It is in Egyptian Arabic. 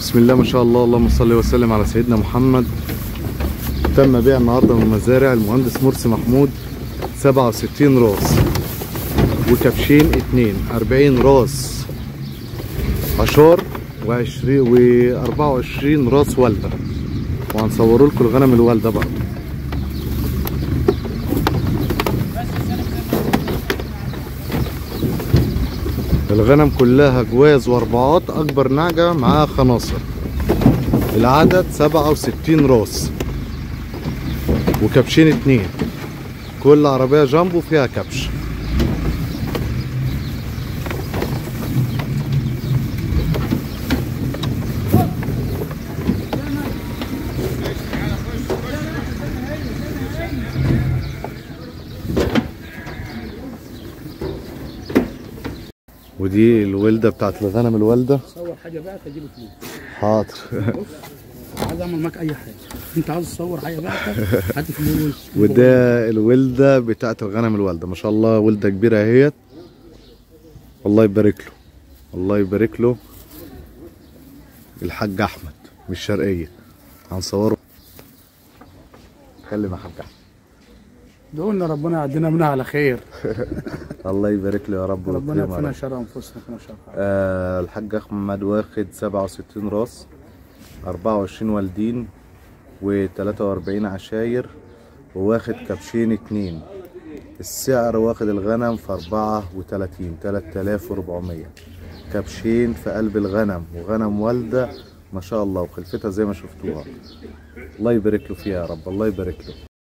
بسم الله ما شاء الله اللهم صل وسلم على سيدنا محمد تم بيع النهارده من مزارع المهندس مرسي محمود 67 راس وكبشين اتنين 40 راس عشار و20 و24 راس والده وهنصوروا لكم الغنم الوالده بقى الغنم كلها جواز واربعات اكبر نعجة معاها خناصر العدد سبعة وستين راس وكبشين اتنين كل عربية جامبو فيها كبش ودي الولدة بتاعت الغنم الوالدة صور حاجه بقى تجيب فلوس حاضر عايز اعمل معاك اي حاجه انت عايز تصور حاجه بقى هات فلوس وده الولدة بتاعت الغنم الوالدة ما شاء الله ولدة كبيرة اهيت الله يبارك له الله يبارك له الحاج احمد من الشرقية هنصوره كلم يا حاج احمد دولنا ربنا يعدينا منها على خير الله يبارك له يا رب ربنا ويكرمه يا يكفينا رب. شر انفسنا يكفينا شر حاجة. آه الحاج احمد واخد 67 راس 24 والدين و43 عشاير وواخد كبشين اتنين السعر واخد الغنم في 34 3400 كبشين في قلب الغنم وغنم والده ما شاء الله وخلفتها زي ما شفتوها الله يبارك له فيها يا رب الله يبارك له